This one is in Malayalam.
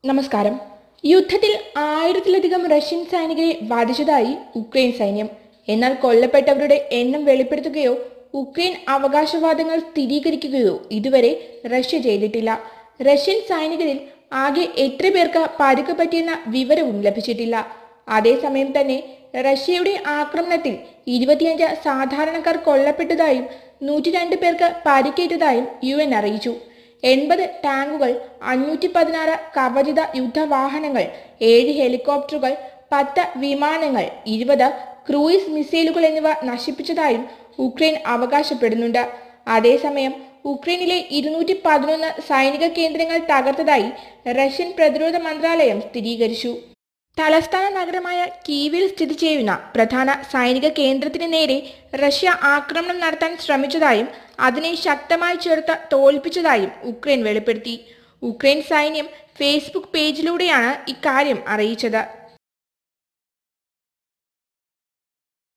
നമസ്കാരം യുദ്ധത്തിൽ ആയിരത്തിലധികം റഷ്യൻ സൈനികരെ വധിച്ചതായി ഉക്രൈൻ സൈന്യം എന്നാൽ കൊല്ലപ്പെട്ടവരുടെ എണ്ണം വെളിപ്പെടുത്തുകയോ ഉക്രൈൻ അവകാശവാദങ്ങൾ സ്ഥിരീകരിക്കുകയോ ഇതുവരെ റഷ്യ ചെയ്തിട്ടില്ല റഷ്യൻ സൈനികരിൽ ആകെ എത്ര പേർക്ക് പരിക്ക് പറ്റിയെന്ന വിവരവും ലഭിച്ചിട്ടില്ല അതേസമയം തന്നെ റഷ്യയുടെ ആക്രമണത്തിൽ ഇരുപത്തിയഞ്ച് സാധാരണക്കാർ കൊല്ലപ്പെട്ടതായും നൂറ്റി രണ്ട് പേർക്ക് പരിക്കേറ്റതായും യു എൻ അറിയിച്ചു എൺപത് ടാങ്കുകൾ അഞ്ഞൂറ്റി പതിനാറ് കവചിത യുദ്ധവാഹനങ്ങൾ ഏഴ് ഹെലികോപ്റ്ററുകൾ പത്ത് വിമാനങ്ങൾ ഇരുപത് ക്രൂയിസ് മിസൈലുകൾ എന്നിവ നശിപ്പിച്ചതായും ഉക്രൈൻ അവകാശപ്പെടുന്നുണ്ട് അതേസമയം ഉക്രൈനിലെ ഇരുന്നൂറ്റി പതിനൊന്ന് സൈനിക കേന്ദ്രങ്ങൾ തകർത്തതായി റഷ്യൻ പ്രതിരോധ മന്ത്രാലയം സ്ഥിരീകരിച്ചു തലസ്ഥാന നഗരമായ കീവിൽ സ്ഥിതി ചെയ്യുന്ന പ്രധാന സൈനിക കേന്ദ്രത്തിന് നേരെ റഷ്യ ആക്രമണം നടത്താൻ ശ്രമിച്ചതായും അതിനെ ശക്തമായി ചേർത്ത് തോൽപ്പിച്ചതായും ഉക്രൈൻ വെളിപ്പെടുത്തി ഉക്രൈൻ സൈന്യം ഫേസ്ബുക്ക് പേജിലൂടെയാണ് ഇക്കാര്യം അറിയിച്ചത്